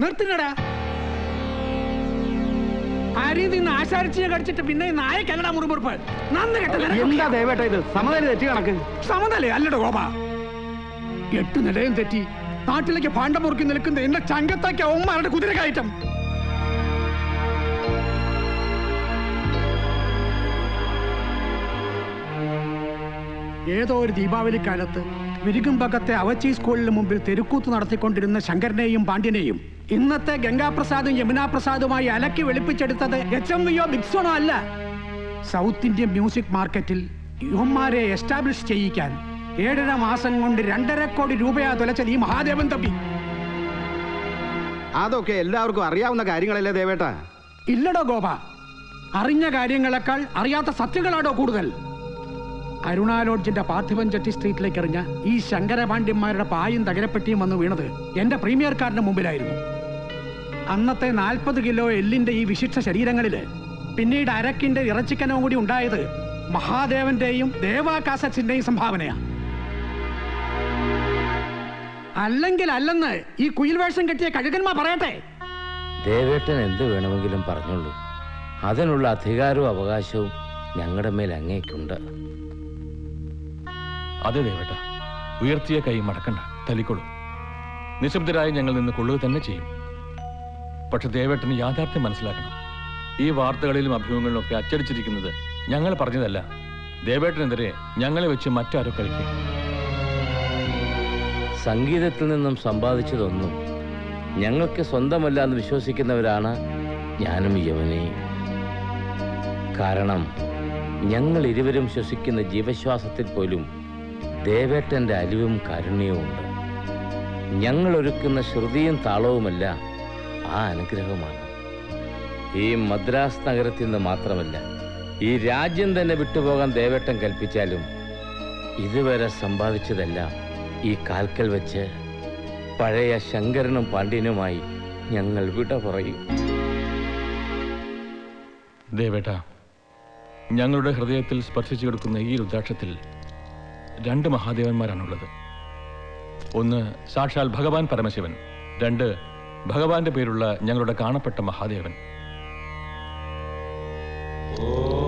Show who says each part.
Speaker 1: നിർത്തില്ലടാ അരി നിന്ന് ആശാരിച്ചിയെ കടിച്ചിട്ട് പിന്നെ ഈ നായക്കല്ലടാ മുറിമുറുപ്പ് നന്ന് കെട്ട
Speaker 2: എന്താ ദേവേട്ട ഇത് സമനില തെറ്റി കണക്ക്
Speaker 1: സമതലേ അല്ലട ഗോപ എട്ട് നിലയും തെറ്റി നാട്ടിലേക്ക് ഭാണ്ഡം മുറുക്കി നിൽക്കുന്ന എന്റെ ചങ്കത്താക്കി അവന്മാരുടെ കുതിര കയറ്റം ഏതോ ഒരു ദീപാവലി കാലത്ത് വിരുകുംപക്കത്തെ അവച്ചി സ്കൂളിന് മുമ്പിൽ തെരുക്കൂത്ത് നടത്തിക്കൊണ്ടിരുന്ന ശങ്കരനെയും പാണ്ഡ്യനെയും ഇന്നത്തെ ഗംഗാപ്രസാദും യമുനാപ്രസാദുമായി അലക്കി വെളുപ്പിച്ചെടുത്തത് എച്ച് എം വിയോ ബിക്സോണോ അല്ല സൗത്ത് ഇന്ത്യൻ മ്യൂസിക് മാർക്കറ്റിൽ യുവന്മാരെ എസ്റ്റാബ്ലിഷ് ചെയ്യിക്കാൻ ഏഴര മാസം കൊണ്ട് രണ്ടര കോടി രൂപയാ തുലച്ചത് ഈ മഹാദേവൻ തമ്പി
Speaker 2: അതൊക്കെ എല്ലാവർക്കും അറിയാവുന്ന കാര്യങ്ങളല്ലേ ദേവേട്ട
Speaker 1: ഇല്ലടോ ഗോപ അറിഞ്ഞ കാര്യങ്ങളെക്കാൾ അറിയാത്ത സത്യങ്ങളാടോ കൂടുതൽ അരുണാ ലോഡ്ജിന്റെ പാർത്ഥിവൻ ചെട്ടി സ്ട്രീറ്റിലേക്ക് എറിഞ്ഞ ഈ ശങ്കരപാണ്ഡ്യന്മാരുടെ പായും തകരപ്പെട്ടിയും വന്ന് വീണത് എന്റെ പ്രീമിയർ കാറിന്റെ മുമ്പിലായിരുന്നു അന്നത്തെ നാൽപ്പത് കിലോ എല്ലിന്റെ ഈ വിശിഷ്ട ശരീരങ്ങളില് പിന്നീട് അരക്കിന്റെ ഇറച്ചിക്കനവും കൂടി ഉണ്ടായത് മഹാദേവന്റെയും ദേവാകാശത്തിന്റെയും സംഭാവനയാ അല്ലെങ്കിൽ അല്ലെന്ന് ഈ കുയിൽ വേഷം കെട്ടിയ കഴുകന്മാർ പറയട്ടെ
Speaker 3: ദേവേട്ടൻ എന്ത് വേണമെങ്കിലും പറഞ്ഞോളൂ അതിനുള്ള അധികാരവും അവകാശവും ഞങ്ങളുടെ മേൽ അങ്ങേക്കുണ്ട്
Speaker 4: അതെ ദേവേട്ട ഉയർത്തിയ കൈ മടക്കണ്ട തല്ലിക്കൊള്ളു നിശബ്ദരായി ഞങ്ങൾ നിന്ന് കൊള്ളുക തന്നെ ചെയ്യും പക്ഷെ ദേവേട്ടന് യാഥാർത്ഥ്യം മനസ്സിലാക്കണം ഈ വാർത്തകളിലും അഭിമുഖങ്ങളിലും ഒക്കെ അച്ചടിച്ചിരിക്കുന്നത് ഞങ്ങൾ പറഞ്ഞതല്ല ദേവേട്ടനെതിരെ ഞങ്ങളെ വെച്ച് മറ്റാരോ കളിക്കും
Speaker 3: സംഗീതത്തിൽ നിന്നും സമ്പാദിച്ചതൊന്നും ഞങ്ങൾക്ക് സ്വന്തമല്ല എന്ന് വിശ്വസിക്കുന്നവരാണ് ഞാനും യവനെയും കാരണം ഞങ്ങൾ ഇരുവരും ശ്വസിക്കുന്ന ജീവശ്വാസത്തിൽ പോലും ദേവേട്ടന്റെ അലിവും കാരുണ്യവും ഉണ്ട് ഞങ്ങൾ ഒരുക്കുന്ന ശ്രുതിയും താളവുമല്ല ആ അനുഗ്രഹമാണ് ഈ മദ്രാസ് നഗരത്തിൽ നിന്ന് മാത്രമല്ല ഈ രാജ്യം തന്നെ വിട്ടുപോകാൻ ദേവേട്ടൻ കൽപ്പിച്ചാലും ഇതുവരെ സമ്പാദിച്ചതെല്ലാം ഈ കാൽക്കൽ വെച്ച് പഴയ ശങ്കരനും പാണ്ഡ്യനുമായി ഞങ്ങൾ വിട പറയും
Speaker 4: ദേവേട്ട ഞങ്ങളുടെ ഹൃദയത്തിൽ സ്പർശിച്ചു കിടക്കുന്ന ഈ രുദ്രാക്ഷത്തിൽ രണ്ട് മഹാദേവന്മാരാണുള്ളത് ഒന്ന് സാക്ഷാൽ ഭഗവാൻ പരമശിവൻ രണ്ട് ഭഗവാന്റെ പേരുള്ള ഞങ്ങളുടെ കാണപ്പെട്ട മഹാദേവൻ
Speaker 3: ഓ